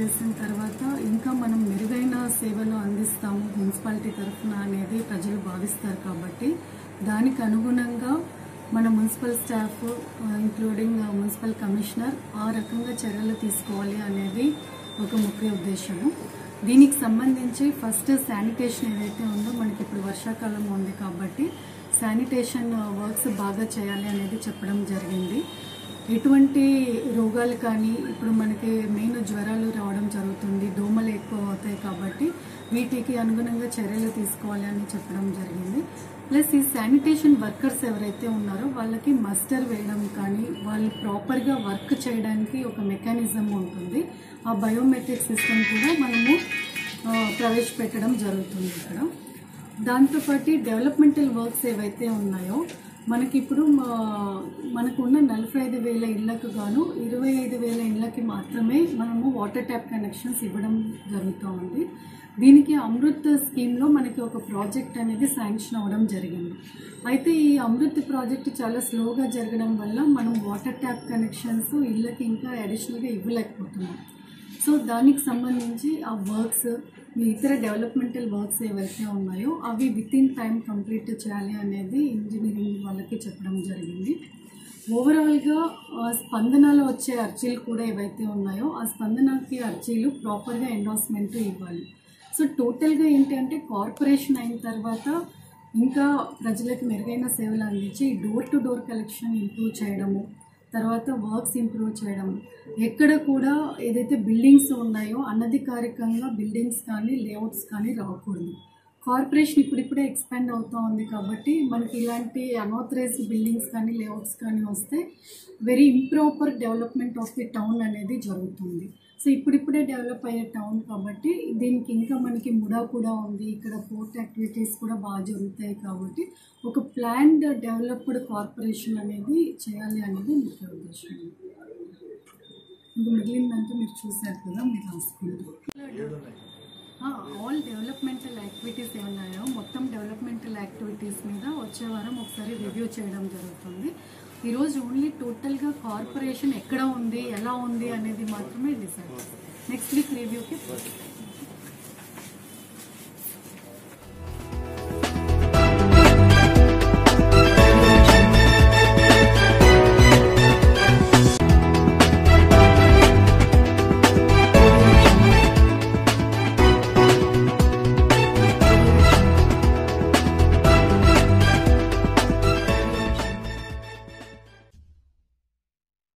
చేసిన తర్వాత ఇంకా మనం మెరుగైన సేవలు అందిస్తాము మున్సిపాలిటీ తరఫున అనేది ప్రజలు భావిస్తారు కాబట్టి దానికి అనుగుణంగా మన municipal staff including municipal commissioner ఆ రకంగా చర్యలు తీసుకోవాలి అనేది ఒక ముఖ్య ఉద్దేశము దీనికి సంబంధించి ఫస్ట్ శానిటేషన్ ఏదైతే ఉందో మనకి ఇప్పుడు వర్షాకాలం ఉంది కాబట్టి శానిటేషన్ వర్క్స్ బాగా చేయాలి అనేది చెప్పడం జరిగింది ఎటువంటి రోగాలు కానీ ఇప్పుడు మనకి మెయిన్ జ్వరాలు రావడం జరుగుతుంది దోమలు ఎక్కువ అవుతాయి కాబట్టి వీటికి అనుగుణంగా చర్యలు తీసుకోవాలి అని చెప్పడం జరిగింది ప్లస్ ఈ శానిటేషన్ వర్కర్స్ ఎవరైతే ఉన్నారో వాళ్ళకి మస్టర్ వేయడం కానీ వాళ్ళు ప్రాపర్గా వర్క్ చేయడానికి ఒక మెకానిజం ఉంటుంది ఆ బయోమెట్రిక్ సిస్టమ్ కూడా మనము ఆ, ప్రవేశపెట్టడం జరుగుతుంది ఇక్కడ దాంతోపాటు డెవలప్మెంటల్ వర్క్స్ ఏవైతే ఉన్నాయో మనకి ఇప్పుడు మా- మనకున్న నలభై ఐదు వేల ఇళ్లకు గాను ఇరవై ఐదు వేల ఇళ్లకి మాత్రమే మనము వాటర్ ట్యాప్ కనెక్షన్స్ ఇవ్వడం జరుగుతూ ఉంది దీనికి అమృత్ స్కీమ్లో మనకి ఒక ప్రాజెక్ట్ అనేది శాంక్షన్ అవ్వడం జరిగింది అయితే ఈ అమృత్ ప్రాజెక్ట్ చాలా స్లోగా జరగడం వల్ల మనం వాటర్ ట్యాప్ కనెక్షన్స్ ఇళ్ళకి ఇంకా అడిషనల్గా ఇవ్వలేకపోతున్నాం సో దానికి సంబంధించి ఆ వర్క్స్ మీ ఇతర డెవలప్మెంటల్ వర్క్స్ ఏవైతే ఉన్నాయో అవి విత్ ఇన్ టైం కంప్లీట్ చేయాలి అనేది ఇంజనీరింగ్ వాళ్ళకి చెప్పడం జరిగింది ఓవరాల్గా ఆ స్పందనలో వచ్చే అర్జీలు కూడా ఏవైతే ఉన్నాయో ఆ స్పందనకి అర్జీలు ప్రాపర్గా ఎండార్స్మెంట్ ఇవ్వాలి సో టోటల్గా ఏంటి అంటే కార్పొరేషన్ అయిన తర్వాత ఇంకా ప్రజలకు మెరుగైన సేవలు అందించి door to door collection improve చేయడము తర్వాత వర్క్స్ ఇంప్రూవ్ చేయడం ఎక్కడ కూడా ఏదైతే బిల్డింగ్స్ ఉన్నాయో అనధికారికంగా బిల్డింగ్స్ కానీ లేఅవుట్స్ కానీ రాకూడదు కార్పొరేషన్ ఇప్పుడిప్పుడే ఎక్స్పాండ్ అవుతూ ఉంది కాబట్టి మనకి ఇలాంటి అనాథరైజ్డ్ బిల్డింగ్స్ కానీ లేఅవుట్స్ కానీ వస్తే very improper development of the town అనేది జరుగుతుంది సో ఇప్పుడిప్పుడే డెవలప్ అయ్యే టౌన్ కాబట్టి దీనికి ఇంకా మనకి ముడా కూడా ఉంది ఇక్కడ పోర్ట్ యాక్టివిటీస్ కూడా బాగా జరుగుతాయి కాబట్టి ఒక ప్లాన్డ్ డెవలప్డ్ కార్పొరేషన్ అనేది చేయాలి అనేది ముఖ్య ఉద్దేశం ఇంకా మిగిలిందంతా మీరు చూసారు కదా మీరు రాసుకున్నారు ఆల్ డెవలప్మెంటల్ యాక్టివిటీస్ ఏమున్నాయో మొత్తం డెవలప్మెంటల్ యాక్టివిటీస్ మీద వచ్చే వారం ఒకసారి రివ్యూ చేయడం జరుగుతుంది ఈరోజు ఓన్లీ టోటల్గా కార్పొరేషన్ ఎక్కడ ఉంది ఎలా ఉంది అనేది మాత్రమే డిసైడ్ నెక్స్ట్ వీక్ రివ్యూకి